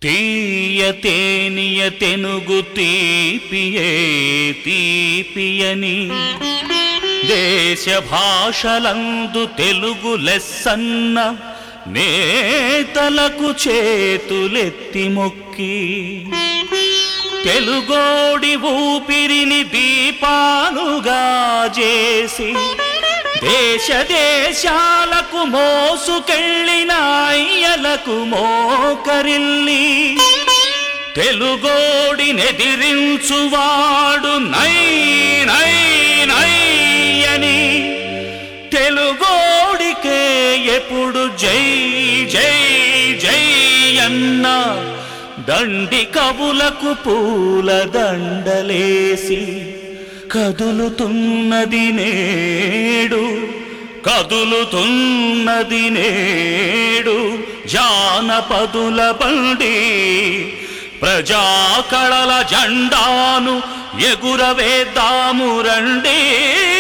తీయ తేనియ తెనుగు తీపియే తీపియని దేశ భాషలందు తెలుగు లెస్సన్న నేతలకు చేతులెత్తి మొక్కి తెలుగోడి ఊపిరిని దీపాలుగా చేసి దేశ దేశాలకు మోసుకెళ్ళిన అయ్యలకు మోకరిల్లి తెలుగోడినెదిరించువాడు నై నై నై అని తెలుగోడికే ఎప్పుడు జై జై జై అన్న దండి కవులకు పూల దండలేసి కదులుతున్నది నేడు కదులుతున్నది నేడు జానపదుల బండి ప్రజా కళల జెండాను ఎగురవేద్దాము రండి